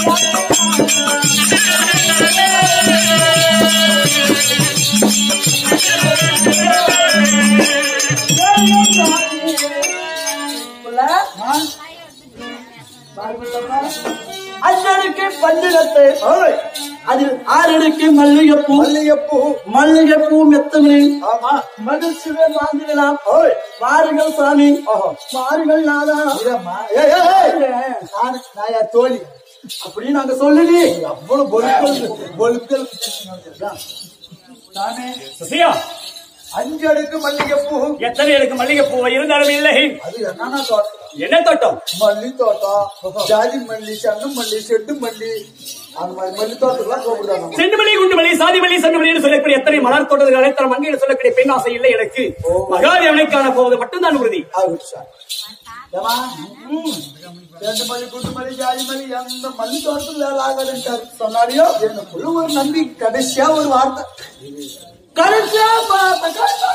அஞ்சடுக்கு பஞ்சிடத்தை அதில் ஆறடுக்கு மல்லிகைப்பூ மல்லிகைப்பூ மல்லிகைப்பூ மெத்தமிழ் ஆமா மகிழ்ச்சியை வாழ்ந்துவிடலாம் வாருங்கள் சாமி வாருங்கள் நாதா இதம்மா. ஏய், ஏய், ஏய். நானு- நான் என் தோழி அப்படி நாங்க சொல்லுடி அவ்வளவு பொருட்கள் பொருட்கள் நானே சுசியா அஞ்சு அடுக்கு மல்லிகைப்பூ எத்தனை எனக்கு மல்லிகை பூ இருந்தாலும் இல்லை அது என்னன்னா தோட்டம் என்ன தோட்டம் மல்லி தோட்டம் ஜாதி மல்லி சங்கு மல்லி செட்டு மல்லி அந்த மாதிரி மல்லி தோட்டத்துக்குலாம் கூப்பிடுறாங்க செண்டு மல்லி குண்டு மல்லி சாதி மல்லி சண்டு மல்லி சொல்லக்கூடிய எத்தனை மலர் தோட்டங்கள் அனைத்தர மங்கையில் சொல்லக்கூடிய பெண் ஆசை இல்லை எனக்கு மகாதேவனை காண போவது மட்டும்தான் உறுதி ஆகுது சார் ஏமா ரெண்டு மல்லி குண்டு மல்லி ஜாதி மல்லி எந்த மல்லி தோட்டத்தில் வேலை ஆகாதுன்ட்டாரு சொன்னாடியோ எனக்குள்ள ஒரு நம்பி கடைசியா ஒரு வார்த்தை கடைசியா பார்த்த கடைசியா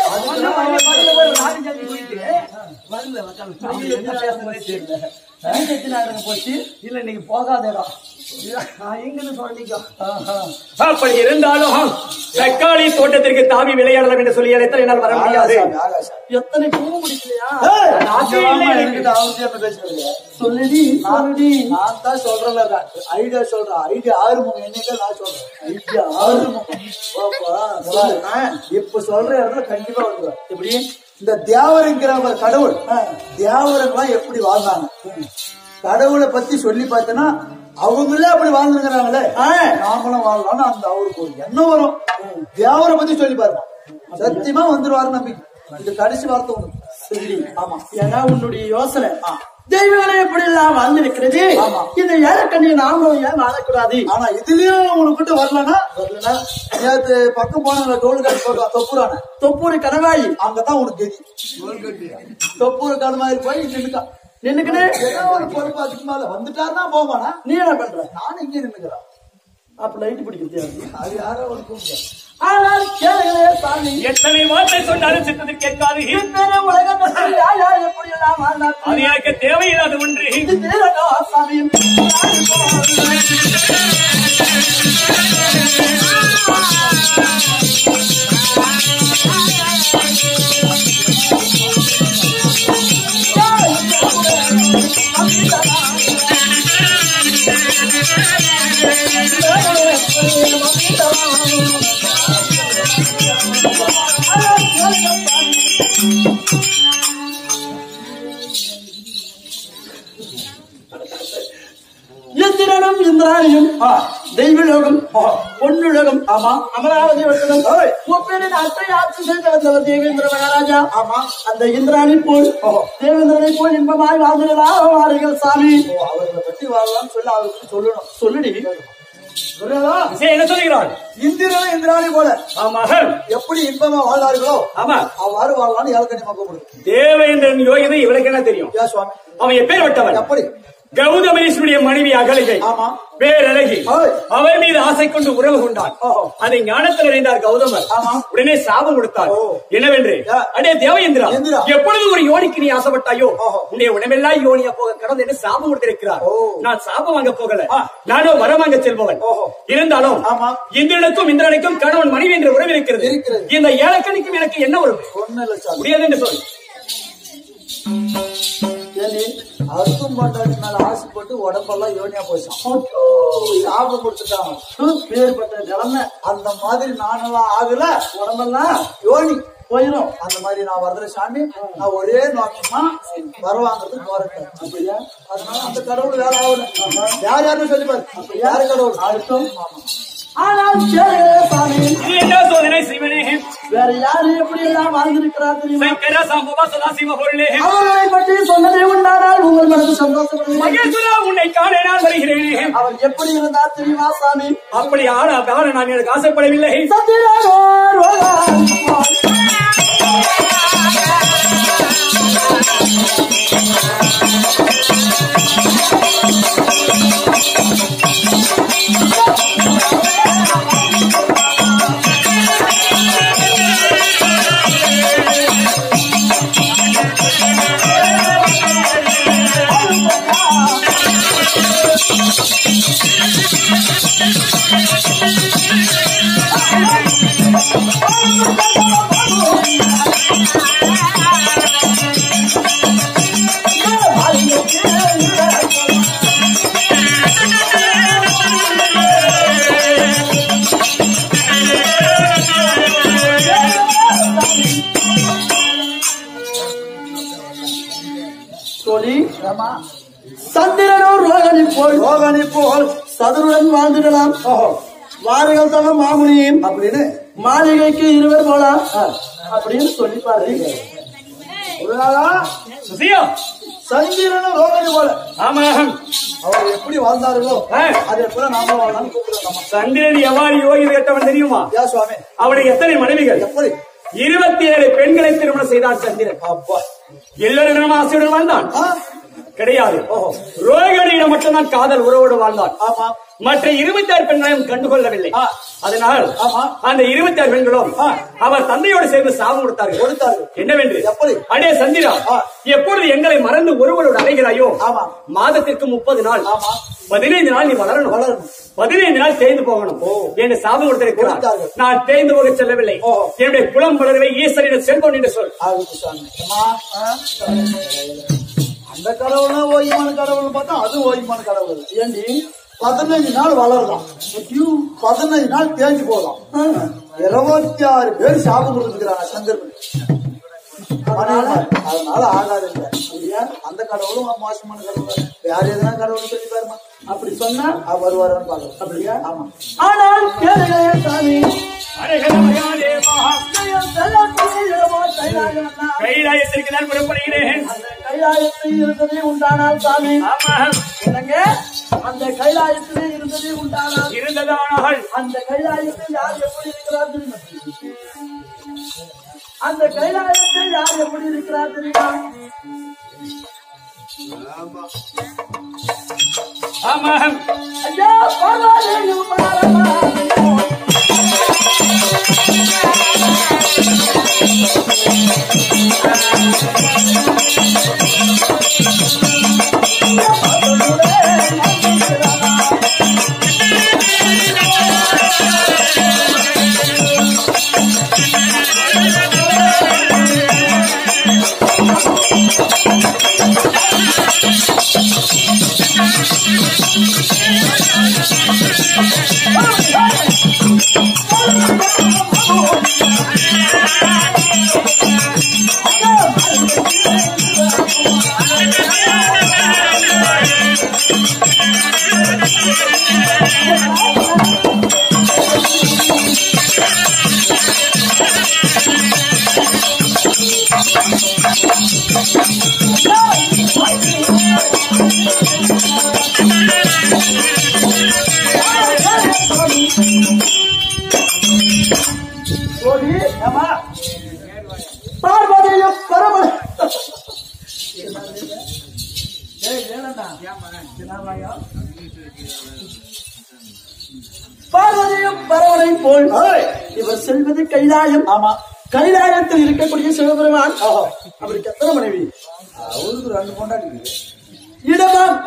போச்சு இல்ல நீங்க போகாத இடம் நான் எங்கன்னு சொல்லிக்கோ அப்படி இருந்தாலும் தக்காளி தோட்டத்திற்கு தாவி விளையாடலாம் என்று சொல்லி எத்தனை நாள் வர முடியாது எத்தனை பூ முடிக்கலையா ஆசை இல்லை எனக்கு. சொல்லுடி சொல்லுடி நான் தான் சொல்றேன் ஐடியா சொல்றேன் ஐடியா ஆறு முகம் என்னைக்கு நான் சொல்றேன் ஐடியா ஆறு முகம் பாப்பா, சொல்லு. இப்ப சொல்ற இடத்துல கண்டிப்பா வந்துடும் எப்படி இந்த தேவருங்கிற ஒரு கடவுள் தேவருங்கெல்லாம் எப்படி வாழ்ந்தாங்க கடவுளை பத்தி சொல்லி பார்த்தேன்னா அவங்களே அப்படி வாழ்ந்துருக்கிறாங்களே நாமளும் வாழலாம்னு அந்த அவருக்கு ஒரு எண்ணம் வரும் தேவரை பத்தி சொல்லி பாருங்க சத்தியமா வந்துருவாரு நம்பிக்கை இது கடைசி வார்த்தை ஒண்ணு சரி ஆமா ஏன்னா உன்னுடைய யோசனை தெய்வங்களை எப்படி எல்லாம் வாழ்ந்திருக்கிறது ஆமா. இந்த ஏழக்கண்ணி நாமளும் ஏன் வாழக்கூடாது ஆனா இதுலயும் உனக்கிட்ட வரலன்னா வரலன்னா நேத்து பக்கம் போனாங்க டோல் கார்டு போட்டு தொப்புறான தொப்பூரி கனவாயி அங்கதான் உனக்கு கதி தொப்பூர் காடு மாதிரி போய் நின்னுக்கான் நின்னுக்கிட்டு ஏதோ ஒரு பொறுப்பு அதுக்கு மேல வந்துட்டாருன்னா போவானா நீ என்ன பண்ற நானும் இங்கே நின்னுக்கிறேன் அப்ப லைட் பிடிக்கிறது அது யாரோ ஒரு கூப்பிட்டு ஆனால் கேளுங்களே சாமி எத்தனை வார்த்தை சொன்னாலும் சித்தது கேட்காது இத்தனை உலகத்தில் யார் யார் எப்படி எல்லாம் அது வாழ்ந்தார்கள் எனக்கு தேவையில்லாத ஒன்று இது தீரடா சாமி இந்திரனும் இந்திராணியும் தெய்வலோகம் பொன்னுலகம் ஆமா அமராவதி வட்டணம் முப்பேரின் அத்தை ஆட்சி செய்து வந்தவர் தேவேந்திர மகாராஜா ஆமா அந்த இந்திராணி போல் தேவேந்திரனை போல் இன்பமாய் வாழ்ந்திடலாம் வாருங்கள் சாமி அவர்களை பத்தி வாழலாம்னு சொல்லி அவருக்கு சொல்லணும் சொல்லுடி புரியுதா சரி, என்ன சொல்லுகிறாள் இந்திரனும் இந்திராணி போல ஆமாக எப்படி இன்பமா வாழ்ந்தார்களோ ஆமா அவ்வாறு வாழலாம்னு ஏழக்கணி கூப்பிடுது தேவேந்திரன் யோகிதை இவளுக்கு என்ன தெரியும் ஏன் சுவாமி அவன் எப்பேற்பட்டவன் எப்படி கௌதமேஸ்வரிய மனைவி அகலிகை ஆமா. பேரழகி ஓய். அவள் மீது ஆசை கொண்டு உறவு கொண்டான் ஓஹோ. அதை ஞானத்தில் அறிந்தார் கௌதமர் ஆமா. உடனே சாபம் கொடுத்தார் ஓ. என்னவென்று யா. அடே தேவேந்திரா இந்திரா. எப்பொழுது ஒரு யோனிக்கு நீ ஆசைப்பட்டாயோ ஓஹோ. உன்னுடைய உடம்பெல்லாம் யோனியா போக கடந்து என்று சாபம் கொடுத்திருக்கிறார் ஓ. நான் சாபம் வாங்க போகல ஆ. நானோ வரம் வாங்க செல்பவன் ஓஹோ. இருந்தாலும் ஆமா. இந்திரனுக்கும் இந்திரனுக்கும் கணவன் மனைவி என்ற உறவு இருக்கிறது இருக்கிறது. இந்த ஏழக்கணிக்கும் எனக்கு என்ன உறவு ஒண்ணு இல்ல சாமி முடியாது என்று சொல் ஏனி அர்த்தம் பண்றதுக்கு மேல ஆசைப்பட்டு உடம்பெல்லாம் யோனியா போச்சான் சாப்பிட கொடுத்துட்டான் பேர்பட்ட நிலைமை அந்த மாதிரி நானெல்லாம் ஆகல உடம்பெல்லாம் யோனி போயிடும் அந்த மாதிரி நான் வரதுல சாமி நான் ஒரே நோக்கமா வரவாங்கிறதுக்கு போறேன் அப்படியா அதனால அந்த கடவுள் வேற ஆகல யார் யாருன்னு சொல்லி பாரு யாரு கடவுள் அர்த்தம் ஆனால் கேளுங்களே சாமி இது என்ன சோதனை சிவனே வேற யாரு எப்படி எல்லாம் வாழ்ந்திருக்கிறார் தெரியுமா சங்கர சாம்பவா சதாசிவ பொருளே அவர்களை பற்றி சொன்னதே உண்டானால் உங்கள் மனது சந்தோஷப்படுவீர்கள் மகேஸ்வரா உன்னை காண நான் வருகிறேன் அவர் எப்படி இருந்தார் தெரியுமா சாமி அப்படி ஆனா காண நான் எனக்கு ஆசைப்படவில்லை சத்தியநாதர் பகவான். தோழி சந்திரனோ ரோகணி போல் ரோகணி போல் சதுருடன் வாழ்ந்துடலாம் ஓஹோ வாருங்கள் தன மாமுனியும் அப்படின்னு மாளிகைக்கு இருவர் போலாம் அப்படின்னு சொல்லி பாருங்க குருநாதா சுசியா சங்கீரனும் ரோகணி போல ஆமா அவர் எப்படி வாழ்ந்தார்களோ ஆ. அதே போல நாம வாழலாம் கூப்பிடுறோம் நம்ம சந்திரன் எவ்வாறு யோகி கேட்டவன் தெரியுமா யா சுவாமி அவனுக்கு எத்தனை மனைவிகள் எப்படி இருபத்தி ஏழு பெண்களை திருமணம் செய்தான் சந்திரன் அப்பா எல்லோரிடம் ஆசையுடன் வாழ்ந்தான் ஆ, கிடையாது ஓஹோ ரோகிணியிடம் மட்டும்தான் காதல் உறவோடு வாழ்ந்தான் ஆமா மற்ற இருபத்தி ஆறு பெண்களையும் கண்டுகொள்ளவில்லை ஆ. அதனால் ஆமா. அந்த இருபத்தி ஆறு பெண்களும் ஆ. அவர் தந்தையோடு சேர்ந்து சாபம் கொடுத்தார்கள் கொடுத்தார்கள் என்னவென்று எப்படி? அடே சந்திரா ஆ. எப்பொழுது எங்களை மறந்து ஒருவரோடு அலைகிறாயோ ஆமா. மாதத்திற்கு முப்பது நாள் ஆமா. பதினைந்து நாள் நீ வளரணும் வளரணும். பதினைந்து நாள் தேய்ந்து போகணும் என்று சாபம் கொடுத்திருக்கிறார் கொடுத்தார்கள். நான் தேய்ந்து போக செல்லவில்லை ஓ. என்னுடைய குலம் வளரவே ஈஸ்வரிடம் செல்வோம் என்று சொல் ஆகுது சுவாமி அம்மா ஆ, அந்த கடவுள்னா ஓய்மான கடவுள் பார்த்தா அது ஓய்மான கடவுள் இல்ல. ஏண்டி பதினஞ்சு நாள் வளரலாம் ஐயோ, பதினஞ்சு நாள் தேஞ்சு போகலாம் இருபத்தி ஆறு பேர் சாபம் கொடுத்துக்கிறாங்க சந்தர்ப்பம் அதனால அதனால ஆகாது இல்ல இல்லையா? அந்த கடவுளும் மோசமான கடவுள் வேற எதுனா கடவுள் சொல்லி பாருமா அப்படி சொன்னா அவர் வருவாருன்னு பாக்கலாம் அப்படியா ஆமா ஆனால் கேளுங்க சாமி அரகரமகாதேவா, செல்லக்கூடியவோ கைலாயமன்னா, கைலாயத்திற்கு நான் புறப்படுகிறேன் அந்த கைலாயத்தில் இருந்ததே உண்டானால் சாமி ஆமா என்னங்க அந்த கைலாயத்திலே இருந்ததே உண்டானால் இருந்ததானால் அந்த கைலாயத்தில் யார் எப்படி இருக்கிறார் தெரியுமா அந்த கைலாயத்தில் யார் எப்படி இருக்கிறார் தெரியுமா ஆமா ஐயா பரவாயில்லையும் பரவாயில்லையும். சோழி, ஏம்மா? பார்வதியும் பரம ஏய், ஏனண்ணா? என்னம்மாய்யா? பார்வதியும் பரவனை போல் இவர் செல்வது கைலாயம் ஆமா கைலாயத்தில் இருக்கக்கூடிய சிவபெருமான் அவருக்கு எத்தனை மனைவி அவருக்கு ரெண்டு கொண்டாடி இருக்குது இடமாம்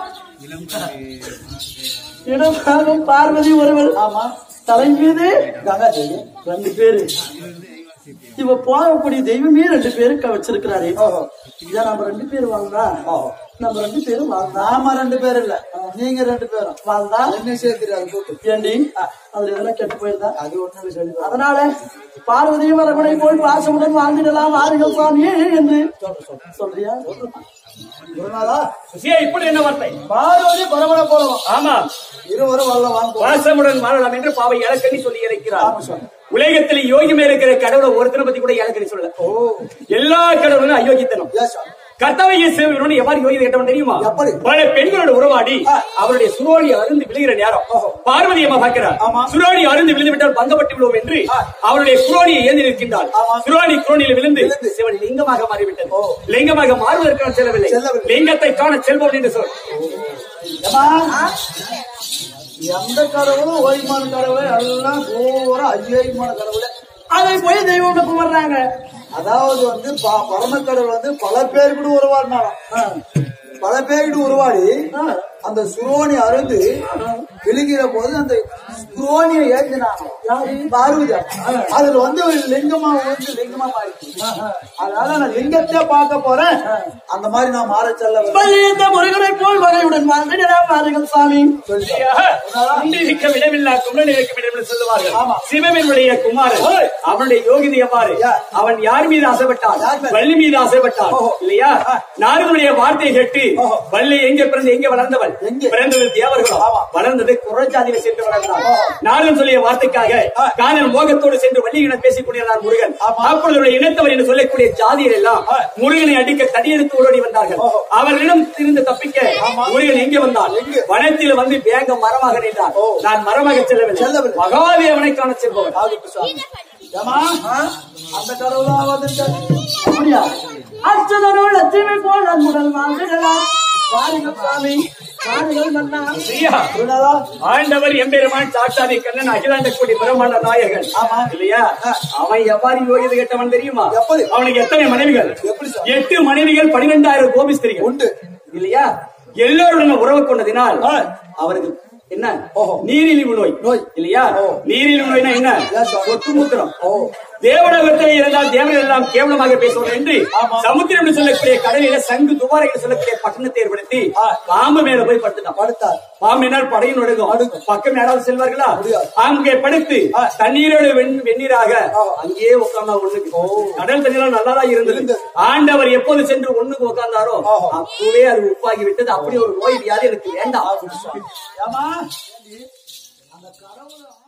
இடமாகும் பார்வதி ஒருவள் ஆமா தலை மீது கங்கா தேவி ரெண்டு பேரு இவ போகக்கூடிய தெய்வமே ரெண்டு பேருக்கு வச்சிருக்கிறாரு ஓஹோ இத நம்ம ரெண்டு பேரும் வாழ்ந்தா ஓஹோ நம்ம ரெண்டு பேரும் வாழ்ந்தா நாம ரெண்டு பேர் இல்ல நீங்க ரெண்டு பேரும் வாழ்ந்தா என்ன சேர்த்துறாரு கூட்டு ஏண்டி அதுல எதனா கெட்டு போயிருந்தா அது ஒண்ணு சொல்லி அதனால பார்வதியும் அரவணை போல் பாசமுடன் வாழ்ந்திடலாம் வாருங்கள் சுவாமி என்று சொல்றியா குருநாதா சுசியா இப்படி என்ன வார்த்தை பார்வதி பரமன போறோம் ஆமா இருவரும் வரல வாங்க வாசமுடன் வாழலாம் என்று பாவை இலக்கணி சொல்லி இருக்கிறார் ஆமா சுவாமி. உலகத்தில் யோகிமே இருக்கிற கடவுளை ஒருத்தனை பத்தி கூட இலக்கணி சொல்ல ஓ எல்லா கடவுளும் அயோக்கித்தனம் ஏ சுவாமி கர்த்தவையை சேவன் எவ்வாறு யோகி கேட்டவன் தெரியுமா எப்படி? பல பெண்களோட உறவாடி ஆ. அவருடைய சுரோடி அருந்து விழுகிற நேரம் ஓஹோ. பார்வதி அம்மா பார்க்கிறார் ஆமா. சுரோடி அருந்து விழுந்து விட்டால் பங்கப்பட்டு விடுவோம் என்று ஆ. அவருடைய குரோணியை ஏந்தி நிற்கின்றாள் ஆமா. சுரோடி குரோணியில் விழுந்து விழுந்து. சிவன் லிங்கமாக மாறிவிட்டது ஓ. லிங்கமாக மாறுவதற்கான செல்லவில்லை செல்லவில்லை. லிங்கத்தை காண செல்வோம் என்று சொல் ஏம்மா, எந்த கடவுளும் ஓய்மான கடவுளை எல்லாம் பூரா ஐயமான கடவுளை அதை போய் தெய்வம் கும்பிடுறாங்க அதாவது வந்து ப- பரம கடவுள் வந்து பல பேர் கூட உருவாடினாலும் பல பேர்கிட்ட உருவாடி அந்த சுரோனி அருந்து விழுகிற போது அந்த சுரோனியை ஏற்றினாங்க பார்வதி அதுல வந்து ஒரு லிங்கமா வந்து லிங்கமா மாறிச்சு அதனால நான் லிங்கத்தை பார்க்க போறேன் அந்த மாதிரி நான் மாற செல்ல பள்ளியந்த முருகனை போல் வகையுடன் வாழ்ந்திடலாம் வாருங்கள் சாமி குண்டிருக்க விடமில்லா குமரன் இருக்கும் இடம் என்று சொல்லுவார்கள் ஆமா. சிவபெருமுடைய குமாரன் ஓய். அவனுடைய யோகிதை எவ்வாறு யா. அவன் யார் மீது ஆசைப்பட்டான் யார் மேல்? வள்ளி மீது ஆசைப்பட்டான் ஓஹோ. இல்லையா நாரதனுடைய வார்த்தை கேட்டு ஓஹோ. வள்ளி எங்கே பிறந்து எங்கே வளர்ந்தவள் எங்கே? பிறந்தது தேவர்களும் ஆமா. வளர்ந்தது குரஜாதியில சென்று வளர்ந்தான் ஓஹோ. நாரதன் சொல்லிய வார்த்தைக்காக ஆ. காணல் மோகத்தோடு சென்று வள்ளியிடம் பேசிக் கொண்டிருந்தார் முருகன் ஆமா. அப்பொழுது அவருடைய இனத்தவர் என்று சொல்லக்கூடிய ஜாதியர் எல்லாம் ஆ. முருகனை அடிக்க தடியெடுத்து ஓடி வந்தார்கள் ஓஹோ. அவர்களிடம் இருந்து தப்பிக்க ஆமா. முருகன் எங்கே வந்தான் எங்கே? வனத்தில் வந்து வேக மரமாக நின்றான் ஓ. நான் மரமாக செல்லவில்லை செல்லவில்லை. மகாதேவனை காண செல்பவன் ஆதிப்பு சாமி ஏமா அந்த கடவுளா வந்துட்டாரு அப்படியா அர்ச்சனோடு லட்சுமி போல் அன்புடன் வாழ்ந்திடலாம் வாருங்கள் சாமி வாருங்கள் மன்னா ஐயா, குருநாதா ஆண்டவர் எம்பெருமான் சாட்சாதி கண்ணன் அகிலாண்ட கோடி பிரம்மாண்ட நாயகன் ஆமா. இல்லையா அவன் எவ்வாறு யோகிதை கேட்டவன் தெரியுமா எப்படி? அவனுக்கு எத்தனை மனைவிகள் எப்படி சார்? எட்டு மனைவிகள் பனிரெண்டாயிரம் கோபிஸ்திரிகள் உண்டு இல்லையா எல்லோருடன் உறவு கொண்டதினால் ஆ. அவருக்கு என்ன ஓஹோ. நீரிழிவு நோய் நோய். இல்லையா ஓ. நீரிழிவு நோய்னா என்ன Yes, sir. சொத்து மூத்திரம் ஓ தேவலோகத்தில் இருந்தால் தேவர்கள் எல்லாம் கேவலமாக பேசுவார் என்று ஆமா. சமுத்திரம் என்று சொல்லக்கூடிய கடலில சங்கு துபாரை என்று சொல்லக்கூடிய பட்டணத்தை ஏற்படுத்தி ஆ. பாம்பு மேல போய் படுத்துட்டான் படுத்தார் பாம்பினால் படையும் நடுங்கும் பக்கம் யாராவது செல்வார்களா முடியாது. அங்கே படுத்து ஆ. தண்ணீரோடு வெண்- வெந்நீராக ஆ. அங்கேயே உட்கார்ந்தா ஒண்ணுக்கு கடல் தண்ணீரம் நல்லாதான் இருந்தது இருந்தது. ஆண்டவர் எப்போது சென்று ஒண்ணுக்கு உட்கார்ந்தாரோ ஆஹா. அப்பவே அது உப்பாகி விட்டது அப்படி ஒரு நோய் வியாதி எனக்கு வேண்டாம் ஏமா அந்த கடவுளை